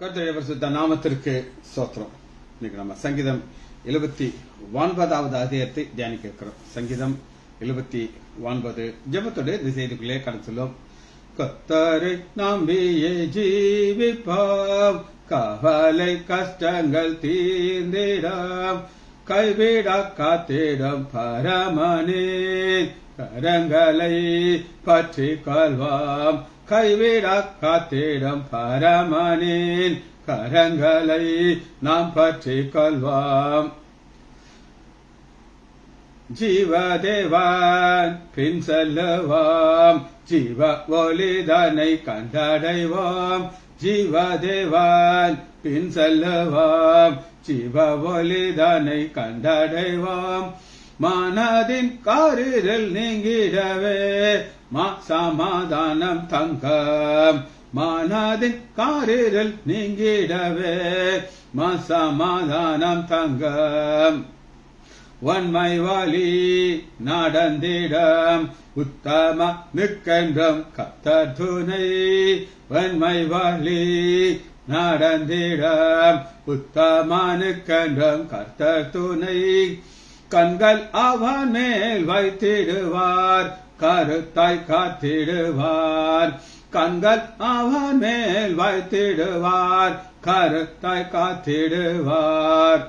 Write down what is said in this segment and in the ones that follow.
கர்த்தருடைய பரிசுத்த நாமத்திற்கு சோத்திரம் இன்னைக்கு நம்ம சங்கீதம் எழுபத்தி ஒன்பதாவது அத்தியாயத்தை தியானிக்க இருக்கிறோம் சங்கீதம் எழுபத்தி ஒன்பது ஜெபத்தோடு இந்த செய்திக்குள்ளே கடந்து சொல்லும் கத்தரை நம்பியே ஜீவிப்பாம் கவலை கஷ்டங்கள் தீர்ந்திடாம் கைவிடா காத்திடம் பரமனே கரங்களை பற்றி கொள்வாம் கைவிடா காத்திடம் பரமனின் கரங்களை நாம் பற்றி கொள்வாம் ஜீவதேவன் பின் செல்லுவாம் ஜீவ ஒளிதனை கண்டடைவோம் ஜீவதேவன் பின் செல்லுவாம் ஜீவ ஒளிதனை கண்டடைவோம் மனதின் காரில் நீங்கிடவே மா சமாதானம் தங்கம் மனதின் காரில் நீங்கிடவே மா சமாதானம் தங்கம் வன்மை வழி நடந்திடம் உத்தம மிக்கென்றும் கத்தர் துணை வன்மை வழி நடந்திடம் உத்தமனுக்கென்றும் கர்த்தர் துணை கண்கள் அவன் மேல் வைத்திடுவார் கருத்தாய் காத்திடுவார் கண்கள் அவன் மேல் வைத்திடுவார் கருத்தாய் காத்திடுவார்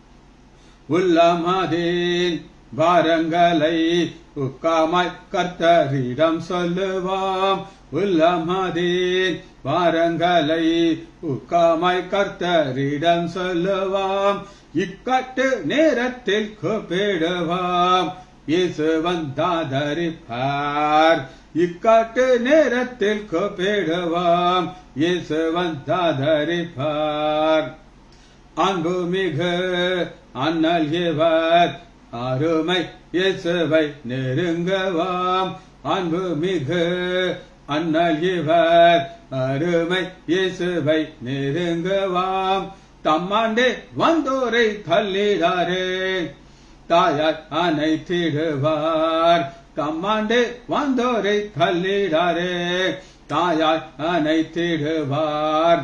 உள்ளமதின் பாரங்களை உக்காமாய் கர்த்தரிடம் சொல்லுவாம் உள்ளமதின் பாரங்களை உக்காமாய் கர்த்தரிடம் சொல்லுவாம் இக்கட்டு நேரத்தில் கூப்பிடுவாம் இயேசு வந்தாதரிப்பார் இக்கட்டு நேரத்தில் கூப்பிடுவாம் இயேசு வந்தாதரிப்பார் அன்பு மிகு அண்ணல் இவர் அருமை இயேசுவை நெருங்கவாம் அன்பு மிகு அண்ணல் இவர் அருமை இயேசுவை நெருங்கவாம் தம்மாண்டே வந்தோரை தள்ளிடாரே தாயார் அனைத்திடுவார் தம்மாண்டே வந்தோரை தள்ளிடாரே தாயார் அனைத்திடுவார்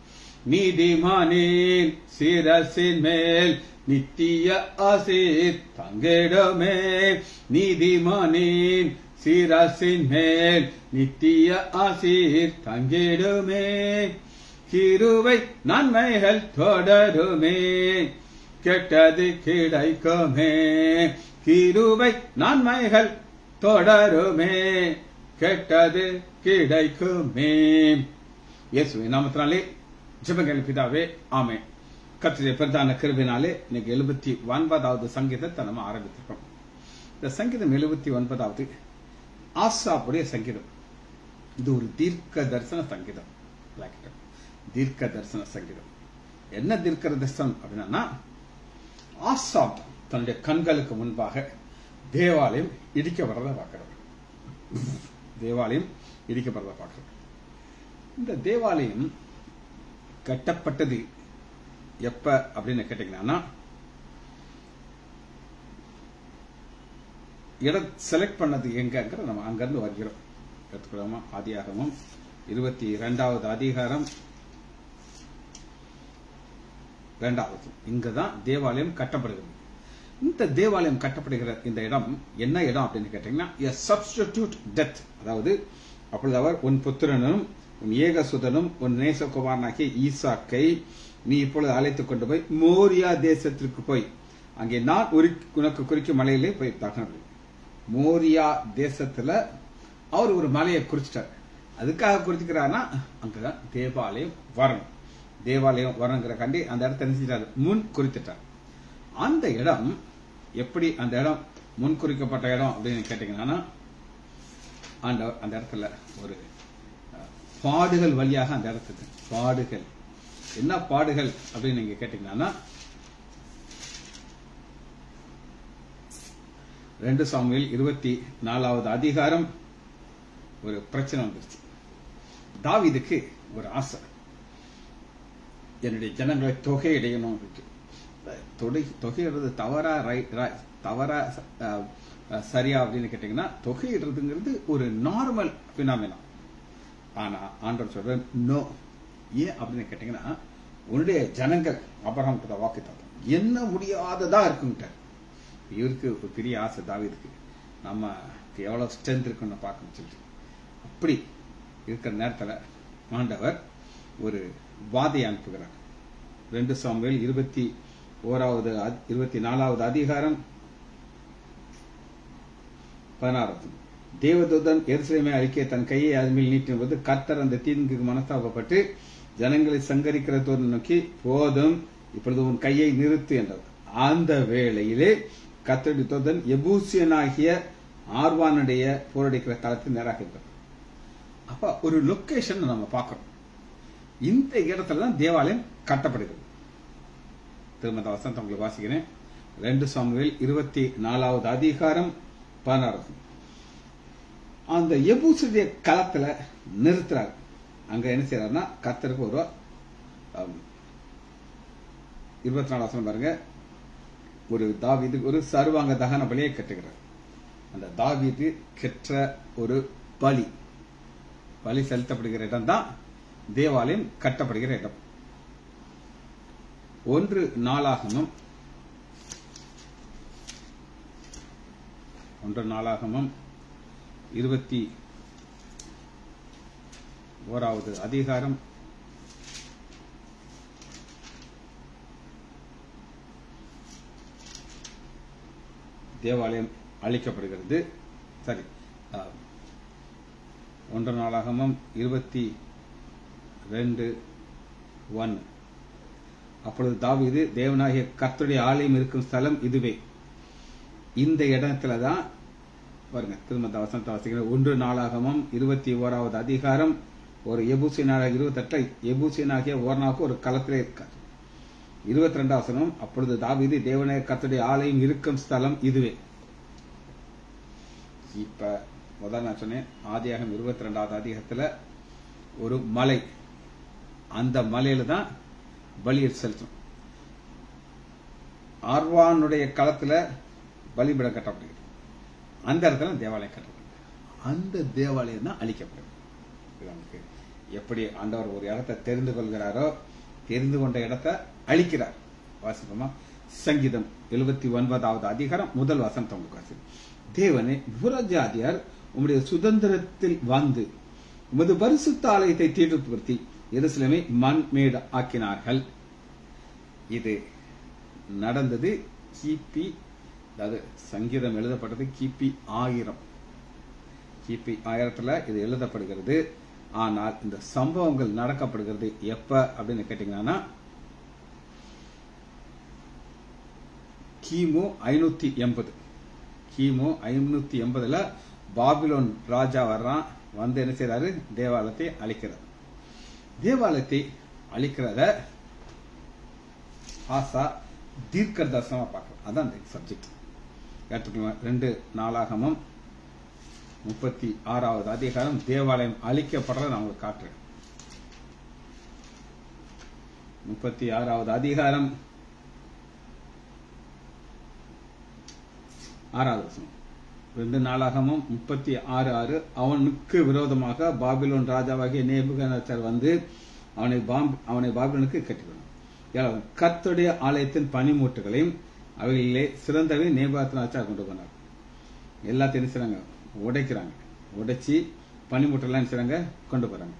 நீதிமானின் சிரசின் மேல் நித்திய ஆசிர் தங்கிடுமே நீதிமானின் சிரசின் மேல் நித்திய ஆசிர் தங்கிடுமே கிருவை நன்மைகள் தொடருமே கெட்டது கிடைக்குமே கிருவை நன்மைகள் தொடருமே கெட்டது கிடைக்குமே இயேசுவின் நாமத்தினாலே ஜெபங்கள் பிதாவே ஆமே கத்திரிய பிரதான கிருபினாலே இன்னைக்கு எழுபத்தி ஒன்பதாவது சங்கீதத்தை நம்ம ஆரம்பித்திருக்கோம் இந்த சங்கீதம் எழுபத்தி ஒன்பதாவது ஆசாப்புடைய சங்கீதம் இது ஒரு தீர்க்க தரிசன சங்கீதம் தீர்க்க தரிசன சங்கீதம் என்ன தீர்க்க தரிசனம் அப்படின்னா ஆசாப் தன்னுடைய கண்களுக்கு முன்பாக தேவாலயம் இடிக்கப்படுறத பார்க்கிறார் தேவாலயம் இடிக்கப்படுறத பார்க்கிறார் இந்த தேவாலயம் கட்டப்பட்டது எப்ப அப்படின்னு கேட்டீங்கன்னா இடம் செலக்ட் பண்ணது எங்கங்கிற நம்ம அங்கிருந்து வருகிறோம் எடுத்துக்கலாமா ஆதியாகமும் இருபத்தி இரண்டாவது அதிகாரம் இரண்டாவது இங்கதான் தேவாலயம் கட்டப்படுகிறது இந்த தேவாலயம் கட்டப்படுகிற இந்த இடம் என்ன இடம் அப்படின்னு கேட்டீங்கன்னா எ சப்ஸ்டிடியூட் டெத் அதாவது அப்பொழுது அவர் உன் புத்திரனும் உன் ஏகசுதனும் உன் நேசகுமாரனாகிய ஈசாக்கை நீ இப்பொழுது அழைத்துக் கொண்டு போய் மோரியா தேசத்திற்கு போய் அங்கே நான் உனக்கு குறிக்கும் மலையிலே போய் தகனது மோரியா தேசத்துல அவர் ஒரு மலையை குறிச்சிட்டார் அதுக்காக குறிச்சுக்கிறாருன்னா அங்கதான் தேவாலயம் வரணும் தேவாலயம் வரணுங்கிற கண்டி அந்த இடத்த நினைச்சிட்டாரு முன் குறித்துட்டார் அந்த இடம் எப்படி அந்த இடம் முன் குறிக்கப்பட்ட இடம் அப்படின்னு கேட்டீங்கன்னா அந்த அந்த இடத்துல ஒரு பாடுகள் வழியாக அந்த இடத்துக்கு பாடுகள் என்ன பாடுகள் அப்படின்னு நீங்க கேட்டீங்கன்னா ரெண்டு சாமியில் இருபத்தி நாலாவது அதிகாரம் ஒரு பிரச்சனை வந்துருச்சு தாவிதுக்கு ஒரு ஆசை என்னுடைய ஜனங்களை தொகையிடையணும் தொகையிடுறது தவறா தவறா சரியா அப்படின்னு கேட்டீங்கன்னா தொகையிடுறதுங்கிறது ஒரு நார்மல் பினாமினா ஆனா ஆண்டவர் சொல்ற நோ ஏன் அப்படின்னு கேட்டீங்கன்னா உன்னுடைய ஜனங்கள் அபராம் கிட்ட வாக்கு தாத்தம் என்ன முடியாததா இருக்குங்கிட்டார் இவருக்கு ஒரு பெரிய ஆசை தாவீதுக்கு நமக்கு எவ்வளவு ஸ்ட்ரென்த் இருக்குன்னு பார்க்கணும் சொல்லிட்டு அப்படி இருக்கிற நேரத்துல ஆண்டவர் ஒரு வாதையை அனுப்புகிறார் ரெண்டு சாமுவேல் இருபத்தி ஓராவது அத்- இருபத்தி நாலாவது அதிகாரம் பதினாறாவது தேவதூதன் எருசலேமை அழிக்க தன் கையை அதன் மேல் நீட்டின போது கர்த்தர் அந்த தீங்குக்கு மனஸ்தாபப்பட்டு ஜனங்களை சங்கரிக்கிற தோறும் நோக்கி போதும் இப்பொழுது உன் கையை நிறுத்து என்றார் அந்த வேளையிலே கர்த்தருடைய தூதன் எபூசியனாகிய ஆர்வானுடைய போரடிக்கிற தளத்தில் நேராக இருக்கிறார் அப்ப ஒரு லொகேஷன் நம்ம பார்க்கிறோம் இந்த இடத்துல தான் தேவாலயம் கட்டப்படுகிறது திரும்ப அந்த வசனத்தை உங்களுக்கு வாசிக்கிறேன் ரெண்டு சாமுவேல் இருபத்தி நாலாவது அதிகாரம் பதினாறாவது அந்த எபூசுடைய களத்துல நிறுத்துறாரு அங்க என்ன செய்யறாருன்னா கர்த்தருக்கு ஒரு ஆம், இருபத்தி நாலு வசனம் பாருங்க ஒரு தாவீது ஒரு சர்வாங்க தகன பலியை கட்டுகிறார் அந்த தாவீது கெற்ற ஒரு பலி பலி செலுத்தப்படுகிற இடம் தான் தேவாலயம் கட்டப்படுகிற இடம் ஒன்று நாளாகமும் ஒன்று நாளாகமும் இருபத்தி ஓராவது அதிகாரம் தேவாலயம் அழிக்கப்படுகிறது சரி ஆ, ஒன்று நாளாகமும் இருபத்தி ரெண்டு ஒன் அப்பொழுது தாவீது தேவனாகிய கர்த்தருடைய ஆலயம் இருக்கும் ஸ்தலம் இதுவே இந்த இடத்துல தான் பாருங்க திரும்ப இந்த வசனத்தை வாசிக்கிறேன் ஒன்று நாளாகமும் இருபத்தி ஓராவது அதிகாரம் ஒரு எபூசியனாக இருபத்தெட்டு எபூசியனாகிய ஓர்னாவுக்கு ஒரு களத்திலே இருக்கார் இருபத்தி ரெண்டாம் வசனம் அப்பொழுது தாவீது தேவனாய கர்த்தருடைய ஆலயம் இருக்கும் ஸ்தலம் இதுவே இப்ப முதல்ல நான் சொன்னேன் ஆதியாகம் இருபத்தி ரெண்டாவது அதிகாரத்துல ஒரு மலை அந்த மலையில தான் பலியை செலுத்தும் ஆர்வானுடைய களத்துல பலிபீடம் கட்டப்படுகிறது அந்த இடத்துல தேவாலயம் கட்டப்படுது அந்த தேவாலயம் தான் அழிக்கப்படுது இது நமக்கு எப்படி ஆண்டவர் ஒரு இடத்தை தெரிந்து கொள்கிறாரோ தெரிந்து கொண்ட இடத்தை அழிக்கிறார் வாசிப்போமா சங்கீதம் எழுபத்தி ஒன்பதாவது அதிகாரம் முதல் வசனத்தை உங்களுக்கு வாசி தேவனே புறஜாதியார் உம்முடைய சுதந்திரத்தில் வந்து உமது பரிசுத்த ஆலயத்தை தீட்டுப்படுத்தி எருசலேமை மண் மேடு ஆக்கினார்கள் இது நடந்தது கிபி அதாவது சங்கீதம் எழுதப்பட்டது கிபி ஆயிரம் கிபி ஆயிரத்துல இது எழுதப்படுகிறது ஆனால் இந்த சம்பவங்கள் நடக்கப்படுகிறது எப்ப அப்படின்னு கேட்டீங்கன்னா கிமு ஐநூத்தி எண்பது கிமு ஐநூத்தி எண்பதுல பாபிலோன் ராஜா வர்றான் வந்து என்ன செய்யறாரு தேவாலயத்தை அழிக்கிறார் தேவாலயத்தை அழிக்கிறத ஆசா தீர்க்க தரிசனமா பார்க்கலாம் அதான் அந்த சப்ஜெக்ட் கேட்டுக்கலாம் ரெண்டு நாளாகமும் முப்பத்தி ஆறாவது அதிகாரம் தேவாலயம் அழிக்கப்படுறத நான் உங்களுக்கு காட்டுறேன் முப்பத்தி ஆறாவது அதிகாரம் ஆறாவது வசனம் ரெண்டு நாளாகமும் முப்பத்தி ஆறு ஆறு அவனுக்கு விரோதமாக பாபிலோன் ராஜாவாகிய நேபுகனச்சர் வந்து அவனை பாம்- அவனை பாபிலோனுக்கு கட்டிவிடும் ஏழாவது கர்த்தருடைய ஆலயத்தின் பனிமூட்டுகளையும் அவைகளிலே சிறந்தவை நேபாத்தினாச்சார் கொண்டு போனார் எல்லாத்தையும் என்ன செய்றாங்க உடைக்கிறாங்க உடைச்சி பனிமூட்டெல்லாம் என்ன செய்றாங்க கொண்டு போறாங்க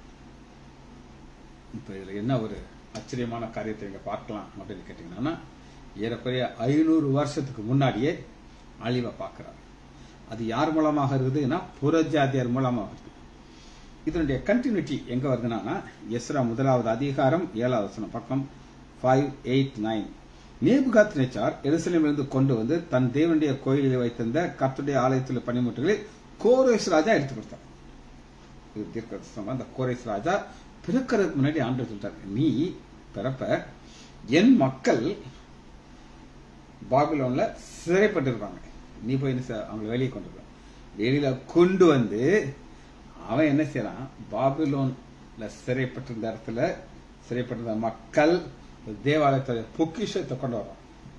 இப்ப இதுல என்ன ஒரு ஆச்சரியமான காரியத்தை இங்க பார்க்கலாம் அப்படின்னு கேட்டீங்கன்னா ஏறக்குறைய ஐநூறு வருஷத்துக்கு முன்னாடியே அழிவை பார்க்கிறார் அது யார் மூலமாக இருக்குதுன்னா புறஜாதியார் மூலமாக இருக்குது இதனுடைய கண்டினியூட்டி எங்க வருதுன்னா எஸ்ரா முதலாவது அதிகாரம் ஏழாவது வசனம் பக்கம் ஃபைவ் எயிட் நைன் நேபுகாத் நேச்சார் எருசலேமிலிருந்து கொண்டு வந்து தன் தேவனுடைய கோயிலில் வைத்திருந்த கர்த்தருடைய ஆலயத்தில் பணிமுட்டுகளை கோரேஸ் ராஜா எடுத்து கொடுத்தார் இது தீர்க்கதரிசனம் அந்த கோரேஸ் ராஜா பிறக்கிறதுக்கு முன்னாடி ஆண்டு சொல்லிட்டார் நீ பிறப்ப என் மக்கள் பாபிலோன்ல சிறைப்பட்டிருப்பாங்க நீ போய் என்ன செய்ய அவங்களை வெளியே கொண்டு வர வெளியில கொண்டு வந்து அவன் என்ன செய்யறான் பாபிலோன்ல சிறைப்பட்டிருந்த இடத்துல சிறைப்பட்டிருந்த மக்கள் தேவாலயத்தை பொக்கிஷத்தை கொண்டு வரான்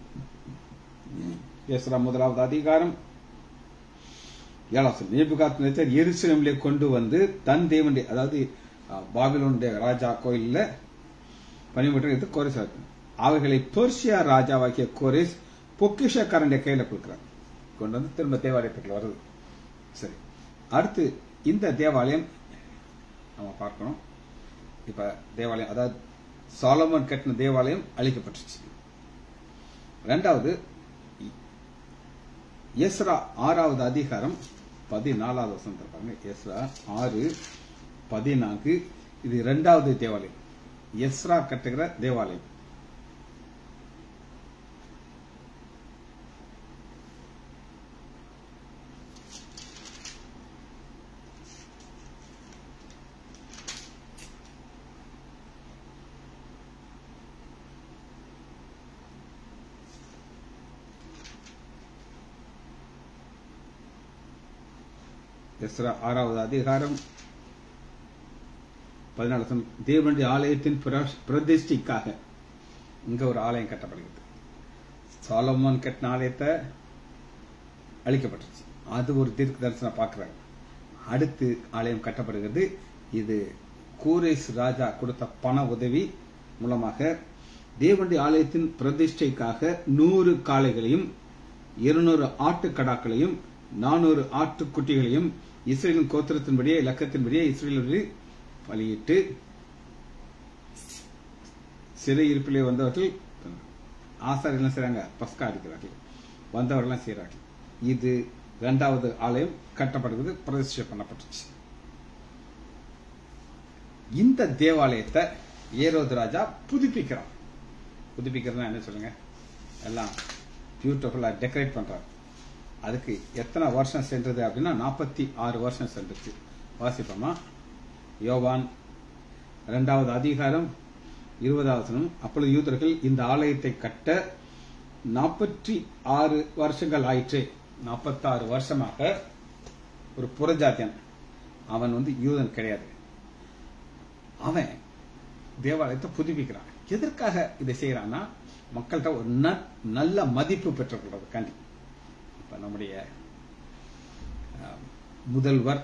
எஸ்ரா முதலாவது அதிகாரம் ஏழாம் நேபுகாத் நேச்சர் எருசலேமிலே கொண்டு வந்து தன் தேவனுடைய அதாவது அஹ், பாபிலோனுடைய ராஜா கோயில்ல பணிபுரிந்து எடுத்து கோரேஸ் இருக்கு. அவைகளை பெர்சியா ராஜாவாகிய கோரேஸ் பொக்கிஷக்காரனுடைய கையில கொடுக்கிறார் கொண்டு வந்து திரும்ப தேவாலயத்துக்குள்ள வருது சரி அடுத்து இந்த தேவாலயம் நம்ம பார்க்கணும் இப்ப தேவாலயம் அதாவது சாலமன் கட்டின தேவாலயம் அழிக்கப்பட்டுச்சு ரெண்டாவது எஸ்ரா ஆறாவது அதிகாரம் பதினாலாவது வசனம் பாருங்க எஸ்ரா ஆறு பதினான்கு இது இரண்டாவது தேவாலயம் எஸ்ரா கட்டுகிற தேவாலயம் எஸ்ரா ஆறாவது அதிகாரம் பதினாலு வசனம், தேவனுடைய ஆலயத்தின் பிர- பிரதிஷ்டைக்காக இங்க ஒரு ஆலயம் கட்டப்படுகிறது சாலமோன் கட்டின ஆலயத்தை அழிக்கப்பட்டுச்சு அது ஒரு தீர்க்க தரிசனம் பார்க்கிறாங்க அடுத்து ஆலயம் கட்டப்படுகிறது இது கூரேஸ் ராஜா கொடுத்த பண உதவி மூலமாக தேவனுடைய ஆலயத்தின் பிரதிஷ்டைக்காக நூறு காளைகளையும் இருநூறு ஆட்டுக்கடாக்களையும் நானூறு ஆட்டுக்குட்டிகளையும் இஸ்ரேலின் கோத்திரத்தின்படியே இலக்கத்தின்படியே இஸ்ரேலில் பலியிட்டு சிறை இருப்பிலே வந்தவர்கள் ஆசாரியர்கள் என்ன செய்றாங்க பஸ்கா அடிக்கிறார்கள் வந்தவர்கள்லாம் செய்கிறார்கள் இது இரண்டாவது ஆலயம் கட்டப்படுகிறது பிரதிஷ்டை பண்ணப்பட்டுச்சு இந்த தேவாலயத்தை ஏரோது ராஜா புதுப்பிக்கிறான் புதுப்பிக்கிறதுனா என்ன சொல்லுங்க எல்லாம் பியூட்டிஃபுல்லா டெக்கரேட் பண்றாரு அதுக்கு எத்தனை வருஷம் சென்றது அப்படின்னா நாற்பத்தி ஆறு வருஷம் சென்றுச்சு வாசிப்போமா யோவான் இரண்டாவது அதிகாரம் இருபதாவது வசனம் அப்பொழுது யூதர்கள் இந்த ஆலயத்தை கட்ட நாற்பத்தி ஆறு வருஷங்கள் ஆயிற்று நாற்பத்தாறு வருஷமாக ஒரு புறஜாத்தியன் அவன் வந்து யூதன் கிடையாது அவன் தேவாலயத்தை புதுப்பிக்கிறான் எதற்காக இதை செய்யறான்னா மக்கள்கிட்ட ஒரு ந- நல்ல மதிப்பு பெற்றுக்கொள்றதுக்காண்டி இப்ப நம்முடைய அஹ், முதல்வர்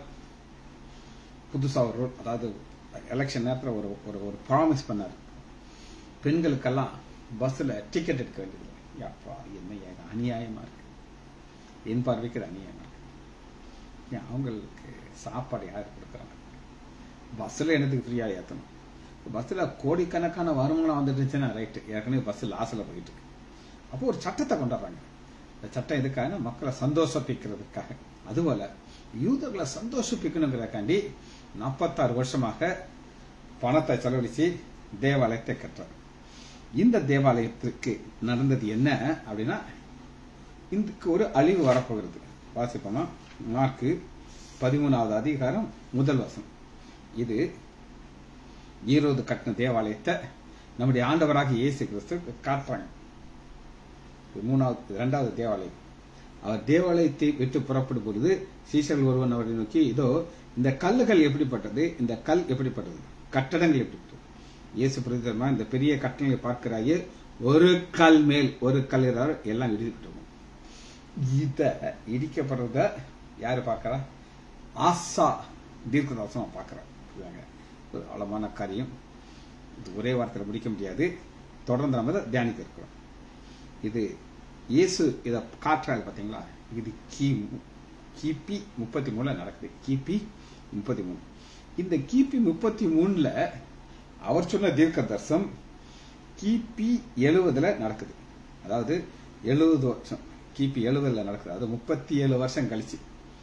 புதுசா ஒரு ரூல் அதாவது எலெக்ஷன் நேரத்துல ஒரு ஒரு ஒரு ப்ராமிஸ் பண்ணார் பெண்களுக்கெல்லாம் பஸ்ல டிக்கெட் எடுக்க வேண்டியது அப்பா என்ன ஏக அநியாயமா இருக்கு என் பார்வைக்கு இது அநியாயமா இருக்கு ஏன் அவங்களுக்கு சாப்பாடு யார் கொடுக்குறாங்க பஸ்ல என்னத்துக்கு ஃப்ரீயா ஏத்தணும் பஸ்ல கோடிக்கணக்கான வருமானம் வந்துட்டுச்சுன்னா ரைட்டு ஏற்கனவே பஸ் லாஸ்ல போயிட்டு இருக்கு அப்போ ஒரு சட்டத்தை கொண்டாடுறாங்க இந்த சட்டம் எதுக்காக மக்களை சந்தோஷப்பிக்கிறதுக்காக அதுபோல யூதர்களை சந்தோஷப்பிக்கணுங்கிறக்காண்டி நாற்பத்தாறு வருஷமாக பணத்தை செலவழிச்சு தேவாலயத்தை கட்டுறார் இந்த தேவாலயத்திற்கு நடந்தது என்ன அப்படின்னா இதுக்கு ஒரு அழிவு வரப்போகிறது வாசிப்போமா மார்க்கு பதிமூணாவது அதிகாரம் முதல் வசனம் இது ஈரோடு கட்டின தேவாலயத்தை நம்முடைய ஆண்டவராக இயேசு கிறிஸ்து காட்டுறாங்க இது மூணாவது இரண்டாவது தேவாலயம் அவர் தேவாலயத்தை விட்டு புறப்படும் பொழுது சீசர்கள் ஒருவன் அவரை நோக்கி இதோ இந்த கல்லுகள் எப்படிப்பட்டது இந்த கல் எப்படிப்பட்டது கட்டடங்கள் எப்படிப்பட்டது இயேசு பிரதிதரமா இந்த பெரிய கட்டணங்களை பார்க்கிறாயே ஒரு கல் மேல் ஒரு கல் இருந்தால் எல்லாம் இடிக்கப்பட்டு இத இடிக்கப்படுறத யாரு பார்க்கறா ஆசா தீர்க்கதாசம் பார்க்கறான் புரியுதாங்க? ஒரு ஆழமான காரியம் இது ஒரே வார்த்தையில முடிக்க முடியாது தொடர்ந்து நம்ம இதை தியானிக்க இருக்கிறோம் இது இயேசு இதை காட்டுறாரு பாத்தீங்களா இது கிமு கிபி முப்பத்தி மூணுல நடக்குது கிபி முப்பத்தி மூணு இந்த கிபி முப்பத்தி மூணுல அவர் சொன்ன தீர்க்க தரிசனம் கிபி எழுவதுல நடக்குது அதாவது எழுபது வருஷம் கிபி எழுவதுல நடக்குது அது முப்பத்தி ஏழு வருஷம் கழிச்சு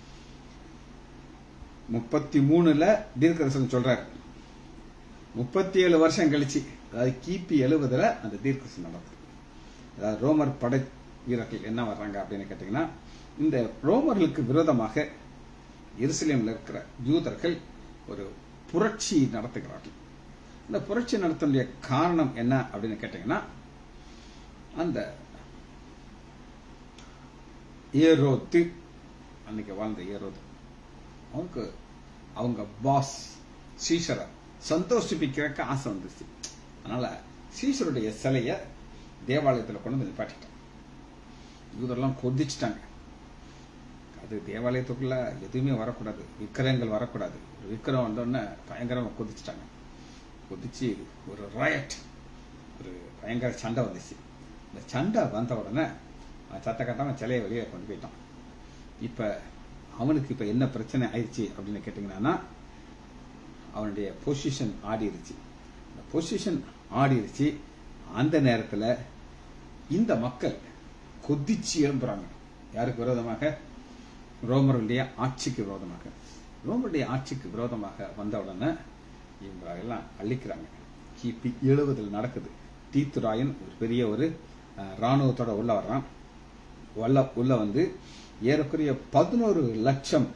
முப்பத்தி மூணுல தீர்க்க தரிசனம் சொல்றாரு முப்பத்தி ஏழு வருஷம் கழிச்சு அதாவது கிபி எழுவதுல அந்த தீர்க்கதரிசனம் நடக்குது அதாவது ரோமர் படை வீரர்கள் என்ன வர்றாங்க அப்படின்னு கேட்டீங்கன்னா இந்த ரோமர்களுக்கு விரோதமாக எருசலேம்ல இருக்கிற யூதர்கள் ஒரு புரட்சி நடத்துகிறார்கள் இந்த புரட்சி நடத்தக்கூடிய காரணம் என்ன அப்படின்னு கேட்டீங்கன்னா அந்த ஏரோத்து அன்னைக்கு வாழ்ந்த ஏரோது அவங்க அவங்க பாஸ் சீசரை சந்தோஷிப்பிக்கிறக்க ஆசை வந்துச்சு அதனால சீசருடைய சிலைய தேவாலயத்துல கொண்டு வந்து நிப்பாட்டிட்டாங்க யூதரெல்லாம் கொதிச்சிட்டாங்க அது தேவாலயத்துக்குள்ள எதுவுமே வரக்கூடாது விக்கிரகங்கள் வரக்கூடாது ஒரு விக்கிரம் வந்தோடனே பயங்கரமா குதிச்சிட்டாங்க குதிச்சு ஒரு ராயட் ஒரு பயங்கர சண்டை வந்துச்சு இந்த சண்டை வந்த உடனே அவன் சத்த கட்டாம சிலையை வெளியே கொண்டு போயிட்டான் இப்ப அவனுக்கு இப்ப என்ன பிரச்சனை ஆயிடுச்சு அப்படின்னு கேட்டீங்கன்னா அவனுடைய பொசிஷன் ஆடிருச்சு அந்த பொசிஷன் ஆடிருச்சு அந்த நேரத்துல இந்த மக்கள் கொதிச்சு எழும்புறாங்க யாருக்கு விரோதமாக ரோமருடைய ஆட்சிக்கு விரோதமாக ரோமருடைய ஆட்சிக்கு விரோதமாக வந்த உடனே இவங்க எல்லாம் அழிக்கிறாங்க கிபி எழுபதில் நடக்குது தீத்துராயன் ஒரு பெரிய ஒரு அஹ், ராணுவத்தோட உள்ள வர்றான் உள்ள உள்ள வந்து ஏறக்குறைய பதினோரு லட்சம்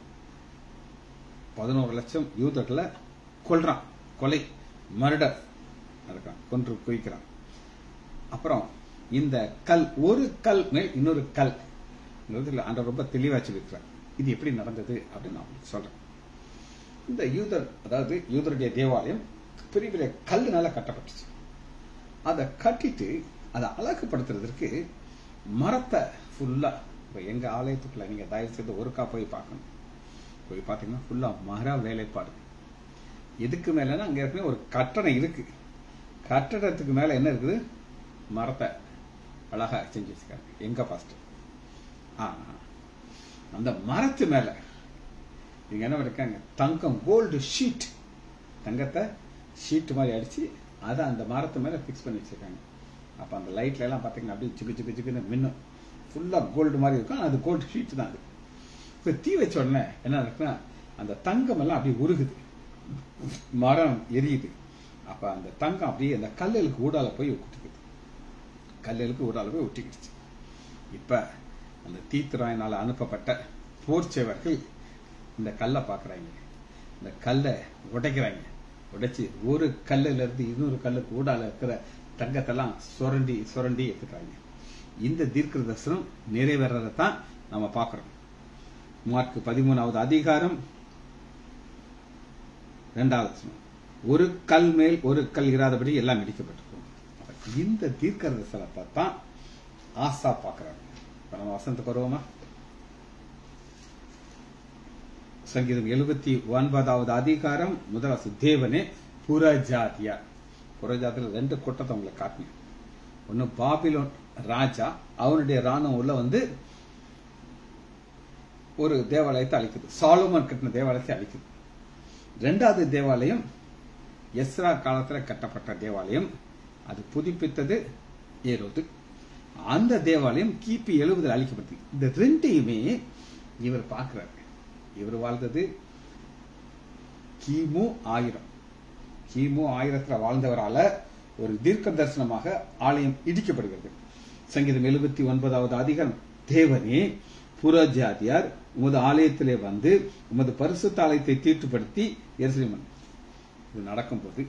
பதினோரு லட்சம் யூதர்களை கொல்றான் கொலை மர்டர் நடக்கிறான் கொன்று குவிக்கிறான் அப்புறம் இந்த கல் ஒரு கல் மேல் இன்னொரு கல் அந்த ரொம்ப தெளிவா சொல்லியிருக்கிறார் இது எப்படி நடந்தது அப்படின்னு நான் உங்களுக்கு சொல்றேன் இந்த யூதர் அதாவது யூதருடைய தேவாலயம் பெரிய பெரிய கல்லுனால கட்டப்பட்டுச்சு அதை கட்டிட்டு அதை அழகுபடுத்துறதுக்கு மரத்தை ஃபுல்லா இப்போ எங்க ஆலயத்துக்குள்ள நீங்க தயவு செய்து ஒருக்கா போய் பார்க்கணும் போய் பார்த்தீங்கன்னா ஃபுல்லா மர வேலைப்பாடு எதுக்கு மேலன்னா அங்க ஏற்கனவே ஒரு கட்டடம் இருக்கு கட்டடத்துக்கு மேல என்ன இருக்குது மரத்தை அழகா செஞ்சு வச்சிருக்காங்க எங்க பாஸ்ட் ஆனா அந்த மரத்து மேல இங்க என்ன பண்ணிருக்காங்க தங்கம் கோல்டு ஷீட் தங்கத்தை ஷீட் மாதிரி அடிச்சு அதை அந்த மரத்து மேல ஃபிக்ஸ் பண்ணி வச்சிருக்காங்க அப்ப அந்த லைட்ல எல்லாம் பாத்தீங்கன்னா அப்படியே சிக்கு சிக்கு சிக்குன்னு மின்னும் ஃபுல்லா கோல்டு மாதிரி இருக்கும் அது கோல்டு ஷீட் தான் அது இப்ப தீ வச்ச உடனே என்ன இருக்குன்னா அந்த தங்கம் எல்லாம் அப்படியே உருகுது மரம் எரியுது அப்ப அந்த தங்கம் அப்படியே அந்த கல்லுக்கு ஊடால போய் ஒட்டிக்குது கல்லுக்கு ஊடால போய் ஒட்டிக்கிடுச்சு இப்ப அந்த தீத்துராயினால அனுப்பப்பட்ட போர் சேவர்கள் இந்த கல்லை பார்க்கறாங்க இந்த கல்லை உடைக்கிறாங்க உடைச்சு ஒரு கல்லுல இருந்து இன்னொரு கல்லுக்கு ஊடால இருக்கிற தங்கத்தெல்லாம் சுரண்டி சுரண்டி எடுத்துக்கிறாங்க இந்த தீர்க்க தரிசனம் நிறைவேறதை தான் நம்ம பார்க்கிறோம் மார்க் பதிமூணாவது அதிகாரம் இரண்டாவது வசனம். ஒரு கல் மேல் ஒரு கல் இராதபடி எல்லாம் இடிக்கப்பட்டிருக்கும் இந்த தீர்க்க தரிசனத்தை தான் ஆசா பார்க்கறாங்க இப்ப நம்ம வசனத்துக்கு வருவோமா சங்கீதம் எழுபத்தி ஒன்பதாவது அதிகாரம் முதலாவது தேவனே புறஜாதியார் புறஜாதியில் ரெண்டு கூட்டத்தை உங்களுக்கு காட்டினேன் ஒன்னு பாபிலோன் ராஜா அவனுடைய ராணுவம் உள்ள வந்து ஒரு தேவாலயத்தை அழிக்குது சாலோமன் கட்டின தேவாலயத்தை அழிக்குது ரெண்டாவது தேவாலயம் எஸ்ரா காலத்துல கட்டப்பட்ட தேவாலயம் அது புதுப்பித்தது ஏரோது அந்த தேவாலயம் கிபி எழுபதில் அழிக்கப்பட்டது இந்த ரெண்டையுமே இவர் பார்க்கிறார் இவர் வாழ்ந்தது கிமு ஆயிரம் கிமு ஆயிரத்துல வாழ்ந்தவரால ஒரு தீர்க்க தரிசனமாக ஆலயம் இடிக்கப்படுகிறது சங்கீதம் எழுபத்தி ஒன்பதாவது அதிகாரம் தேவனே புறஜாதியார் உமது ஆலயத்திலே வந்து உமது பரிசுத்த ஆலயத்தை தீட்டுப்படுத்தி எருசலேமன் இது நடக்கும்போது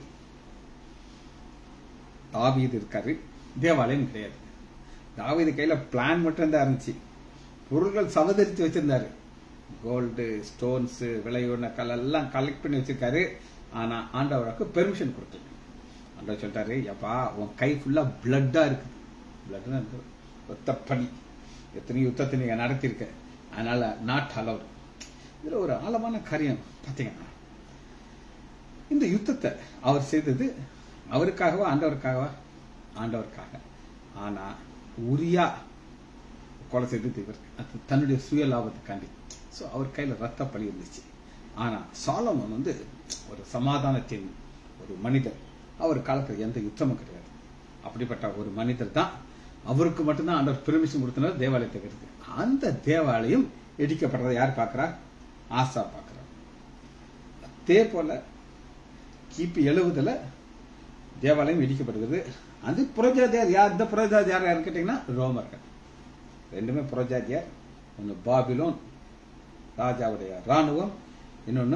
தாவீது இருக்காரு தேவாலயம் கிடையாது தாவீது கையில பிளான் மட்டும் தான் இருந்துச்சு பொருள்கள் சவதரித்து வச்சிருந்தாரு கோல்டு ஸ்டோன்ஸ் விலையுள்ள கல் எல்லாம் கலெக்ட் பண்ணி வச்சிருக்காரு ஆனா ஆண்டவருக்கு பெர்மிஷன் கொடுக்கல ஆண்டவர் சொல்லிட்டாரு எப்பா உன் கை ஃபுல்லா பிளட்டா இருக்குது பிளட்னா ஒத்த பணி எத்தனை யுத்தத்தை நீங்க நடத்திருக்க அதனால நாட் அலவுட் இதுல ஒரு ஆழமான காரியம் பாத்தீங்கன்னா இந்த யுத்தத்தை அவர் செய்தது அவருக்காகவா ஆண்டவருக்காகவா ஆண்டவருக்காக ஆனா உரியா கொலை செய்தது இவர் அது தன்னுடைய சுய லாபத்துக்காண்டி ஸோ அவர் கையில ரத்த பலி இருந்துச்சு ஆனா சாலமன் வந்து ஒரு சமாதானத்தின் ஒரு மனிதர் அவர் காலத்துல எந்த யுத்தமும் கிடையாது அப்படிப்பட்ட ஒரு மனிதர் தான் அவருக்கு மட்டும்தான் ஆண்டவர் பெர்மிஷன் கொடுத்தனர் தேவாலயத்தை இருக்கு அந்த தேவாலயம் இடிக்கப்படுறதை யார் பார்க்கறா ஆசா பார்க்கறா அதே போல கிபி எழுபதுல தேவாலயம் இடிக்கப்படுகிறது அது புரஜாதியார் யார் இந்த புரஜாதியார் யார் கேட்டீங்கன்னா ரோமர்கள் ரெண்டுமே புரஜாதியார் ஒன்னு பாபிலோன் ராஜாவுடைய ராணுவம் இன்னொன்னு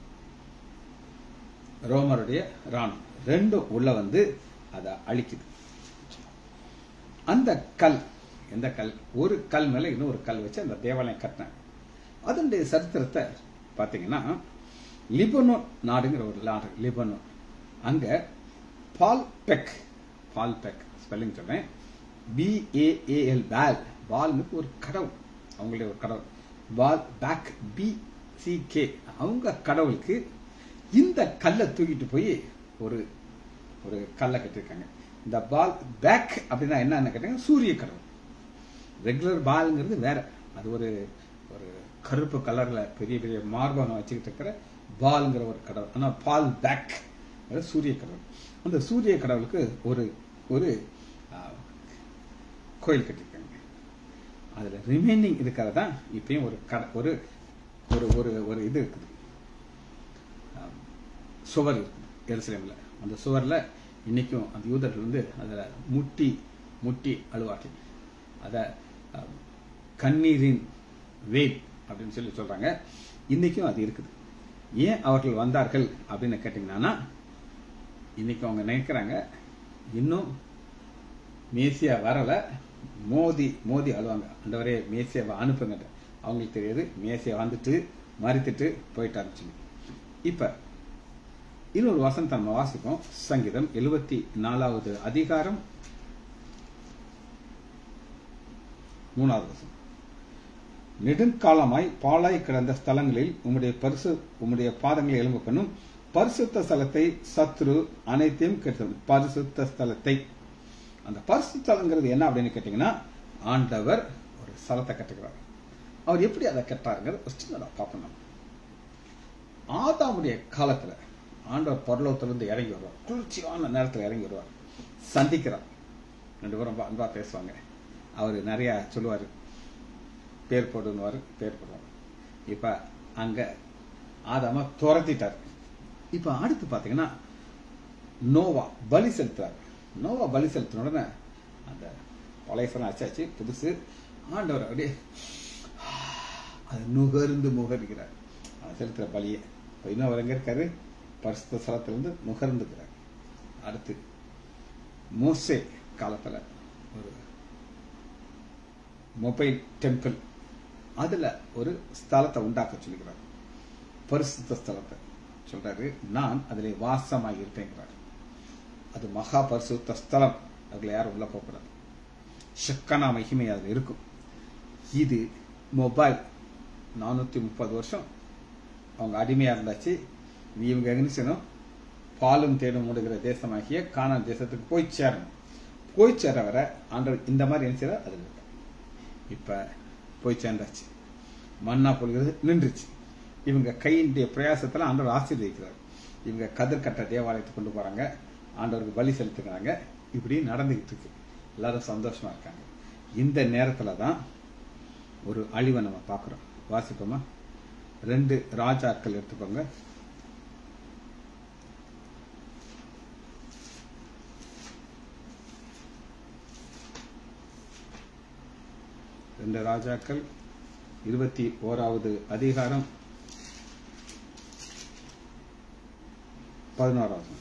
ரோமருடைய ராணுவம் ரெண்டும் உள்ள வந்து அதை அழிக்குது அந்த கல் எந்த கல் ஒரு கல் மேல இன்னொரு கல் வச்சு அந்த தேவாலயம் கட்டினாங்க அதனுடைய சரித்திரத்தை பாத்தீங்கன்னா லிபனோன் நாடுங்கிற ஒரு நாடு லிபனோன் அங்க பால் பெக் பால் பெக் ஸ்பெல்லிங் சொல்றேன் பிஏஏஎல் பால் பால்னுக்கு ஒரு கடவுள் அவங்களுடைய ஒரு கடவுள் பால் பேக் பி சி கே அவங்க கடவுளுக்கு இந்த கல்லை தூக்கிட்டு போய் ஒரு ஒரு கல்லை கட்டியிருக்காங்க இந்த பால் பேக் அப்படின்னா என்னன்னு கேட்டாங்க சூரிய கடவுள் ரெகுலர் பால்ங்கிறது வேற அது ஒரு ஒரு கருப்பு கலர்ல பெரிய பெரிய மார்பகம் வச்சுக்கிட்டு இருக்கிற பால்ங்கிற ஒரு கடவுள் ஆனா பால் பேக் சூரிய கடவுள் அந்த சூரிய கடவுளுக்கு ஒரு ஒரு ஆ, கோயில் கட்டியிருக்காங்க அதுல ரிமைனிங் இருக்கிறது தான் இப்பயும் ஒரு கட ஒரு ஒரு ஒரு ஒரு இது இருக்குது ஆ, சுவர் இருக்குது எருசலேம்ல அந்த சுவர்ல இன்னைக்கும் அந்த யூதர்கள் வந்து அதுல முட்டி முட்டி அழுவார்கள் அத அஹ், கண்ணீரின் வேல் அப்படின்னு சொல்லி சொல்றாங்க இன்னைக்கும் அது இருக்குது ஏன் அவர்கள் வந்தார்கள் அப்படின்னு கேட்டீங்கன்னா இன்னைக்கு அவங்க நினைக்கிறாங்க இன்னும் மேசியா வரல மோதி மோதி அழுவாங்க அந்தவரே மேசியாவை அனுப்புங்க அவங்களுக்கு தெரியாது மேசியா வந்துட்டு மறித்துட்டு போயிட்டாருன்னு இப்ப இன்னொரு வசனத்தை நம்ம வாசிப்போம் சங்கீதம் எழுபத்தி நாலாவது அதிகாரம் மூணாவது வசனம் நெடுங்காலமாய் பாழாய் கிடந்த ஸ்தலங்களில் உம்முடைய பரிசு உம்முடைய பாதங்களை எலும்பு பண்ணும் பரிசுத்த ஸ்தலத்தை சத்ரு அனைத்தையும் கெடுத்தது பரிசுத்த ஸ்தலத்தை அந்த பரிசுத்த ஸ்தலங்கிறது என்ன அப்படின்னு கேட்டீங்கன்னா ஆண்டவர் ஒரு ஸ்தலத்தை கட்டுகிறார் அவர் எப்படி அதை கட்டாருங்கிறது ஒரு சின்னதா பார்ப்போம் நம்ம ஆதாமுடைய காலத்துல ஆண்டவர் பரலோகத்திலிருந்து இறங்கி வருவார் குளிர்ச்சியான நேரத்துல இறங்கி வருவார் சந்திக்கிறார் ரெண்டு பேரும் ரொம்ப அன்பா பேசுவாங்க அவர் நிறைய சொல்லுவாரு பேர் போடுவார் பேர் போடுவார் இப்ப அங்க ஆதாம துரத்திட்டார் இப்ப அடுத்து பாத்தீங்கன்னா நோவா பலி செலுத்துறாரு நோவா பலி செலுத்தின உடனே அந்த பழைய சொன்ன அச்சாச்சு புதுசு ஆண்டவர் அப்படியே அது நுகர்ந்து முகர்கிறார் அவர் செலுத்துற பலியை இப்ப இன்னும் அவர் எங்க இருக்காரு பரிசுத்த ஸ்தலத்திலிருந்து நுகர்ந்துக்கிறார் அடுத்து மோசே காலத்துல ஒரு மொபைல் டெம்பிள் அதுல ஒரு ஸ்தலத்தை உண்டாக்க சொல்லுகிறார் பரிசுத்த ஸ்தலத்தை சொல்றாரு நான் அதிலே வாசமாய் இருப்பேங்கிறார் அது மகா பரிசுத்த ஸ்தலம் அதுல யாரும் உள்ள போகக்கூடாது ஷக்கனா மகிமை அதுல இருக்கும் இது மொபைல் நானூத்தி முப்பது வருஷம் அவங்க அடிமையா இருந்தாச்சு இது இவங்க எங்க செய்யணும் பாலும் தேடும் மூடுகிற தேசமாகிய கானான் தேசத்துக்கு போய் சேரணும் போய் சேர வர ஆண்டவர் இந்த மாதிரி என்ன செய்யறார் அதுல இருக்க இப்ப போய் சேர்ந்தாச்சு மண்ணா பொழுது நின்றுச்சு இவங்க கையினுடைய பிரயாசத்துல ஆண்டவர் ஆசீர்வதிக்கிறார் இவங்க கதிர் கட்ட தேவாலயத்துக்கு கொண்டு போறாங்க ஆண்டவருக்கு பலி செலுத்துகிறாங்க இப்படி நடந்துகிட்டு இருக்கு எல்லாரும் சந்தோஷமா இருக்காங்க இந்த நேரத்துல தான் ஒரு அழிவை நம்ம பார்க்கிறோம் வாசிப்போமா ரெண்டு ராஜாக்கள் எடுத்துக்கோங்க ரெண்டு ராஜாக்கள் இருபத்தி ஓராவது அதிகாரம் பதினோராவது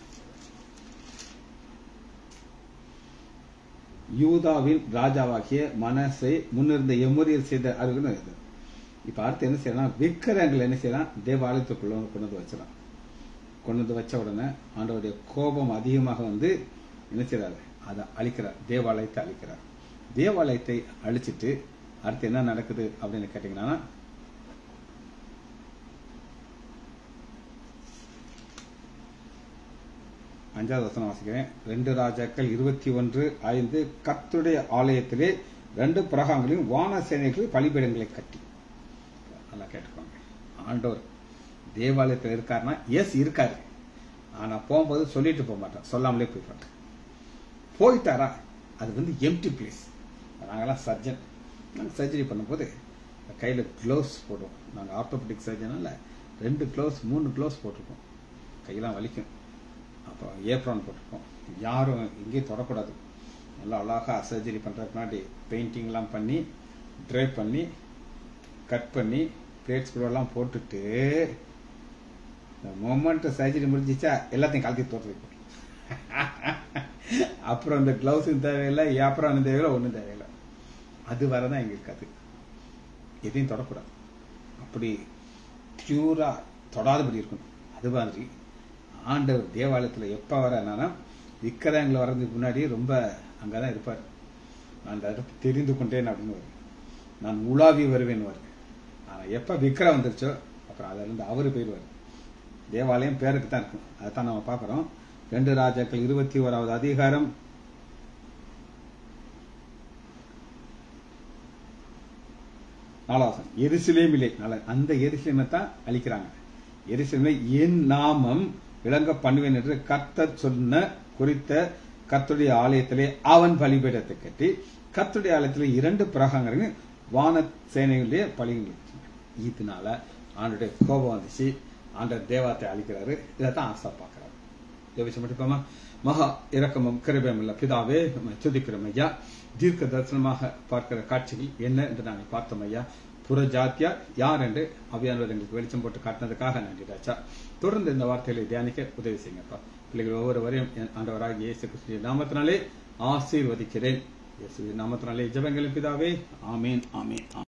யூதாவின் ராஜாவாகிய மனசை முன்னிருந்த எமுரியர் செய்த அருகுன்னு இது இப்ப அடுத்து என்ன செய்யலாம் விக்கிரகங்கள் என்ன செய்யலாம் தேவாலயத்துக்குள்ள கொண்டு வந்து வச்சிடலாம் கொண்டு வந்து வச்ச உடனே ஆண்டவருடைய கோபம் அதிகமாக வந்து என்ன செய்யறாரு அதை அழிக்கிறார் தேவாலயத்தை அழிக்கிறார் தேவாலயத்தை அழிச்சிட்டு அடுத்து என்ன நடக்குது அப்படின்னு கேட்டீங்கன்னா அஞ்சாவது வசனம் வாசிக்கிறேன் ரெண்டு ராஜாக்கள் இருபத்தி ஒன்று ஐந்து கர்த்தருடைய ஆலயத்திலே ரெண்டு பிரகாங்களையும் வான சேனைகள் பலிபீடங்களை கட்டி நல்லா கேட்டுக்கோங்க ஆண்டவர் தேவாலயத்தில் இருக்காருன்னா எஸ் இருக்காரு ஆனா போகும்போது சொல்லிட்டு போக மாட்டேன் சொல்லாமலே போய் போயிட்டாரா அது வந்து எம்டி பிளேஸ் நாங்கெல்லாம் சர்ஜன் நாங்கள் சர்ஜரி பண்ணும்போது கையில் க்ளவுஸ் போடுவோம் நாங்கள் ஆர்த்தோபெடிக் சர்ஜனால ரெண்டு க்ளவுஸ் மூணு க்ளவுஸ் போட்டிருக்கோம் கையெல்லாம் வலிக்கும் அப்புறம் ஏப்ரான் போட்டிருக்கோம் யாரும் எங்கேயும் தொடக்கூடாது நல்லா அழகாக சர்ஜரி பண்ணுறதுக்கு முன்னாடி பெயிண்டிங்லாம் பண்ணி ட்ரை பண்ணி கட் பண்ணி பிளேட்ஸ் எல்லாம் போட்டுட்டு இந்த மொமெண்ட் சர்ஜரி முடிஞ்சிச்சா எல்லாத்தையும் கலத்தி தோற்று அப்புறம் இந்த கிளவுஸும் தேவையில்லை ஏப்ரான் தேவையில்லை ஒன்றும் தேவையில்லை அது வரதான் எங்க இருக்காது எதையும் தொடக்கூடாது அப்படி பியூரா தொடாதபடி இருக்கணும் அது மாதிரி ஆண்டவர் தேவாலயத்துல எப்ப வர என்னன்னா விக்கிரகங்களை வர்றதுக்கு முன்னாடி ரொம்ப அங்கதான் இருப்பார் நான் அந்த இடத்தை தெரிந்து கொண்டேன் அப்படின்னு வரும் நான் உலாவி வருவேன் வரு ஆனா எப்ப விக்கிரம் வந்துருச்சோ அப்புறம் அதுல இருந்து அவரு போயிடுவார் தேவாலயம் பேருக்கு தான் இருக்கும் அதைத்தான் நம்ம பார்க்கிறோம் ரெண்டு ராஜாக்கள் இருபத்தி ஓராவது அதிகாரம் நாலாவது எருசலேமிலே நல்ல அந்த எருசலேமை தான் அழிக்கிறாங்க எருசலேமை என் நாமம் விளங்க பண்ணுவேன் என்று கர்த்தர் சொன்ன குறித்த கர்த்தருடைய ஆலயத்திலே அவன் பலிபீடத்தை கட்டி கர்த்தருடைய ஆலயத்திலே இரண்டு பிரகாரங்கள் வான சேனைகளுடைய பலிகள் இதனால ஆண்டுடைய கோபம் வந்துச்சு ஆண்டர் தேவாத்தை அழிக்கிறாரு இதைத்தான் ஆசா பார்க்கிறாரு ஜெபிச்சு மட்டுப்போமா மகா இரக்கமும் கிருபையும் இல்ல பிதாவே நம்ம துதிக்கிறோம் ஐயா தீர்க்க தரிசனமாக பார்க்கிற காட்சிகள் என்ன என்று நாங்கள் பார்த்தோம் ஐயா புற ஜாத்தியா யார் என்று அபியானவர் எங்களுக்கு வெளிச்சம் போட்டு காட்டினதுக்காக நன்றி ராஜா தொடர்ந்து இந்த வார்த்தைகளை தியானிக்க உதவி செய்யுங்கப்பா பிள்ளைகள் ஒவ்வொருவரையும் என் ஆண்டவராகிய இயேசு கிறிஸ்துவின் நாமத்தினாலே ஆசீர்வதிக்கிறேன் இயேசுவின் நாமத்தினாலே ஜெபங்களின் பிதாவே ஆமேன் ஆமேன் ஆமேன்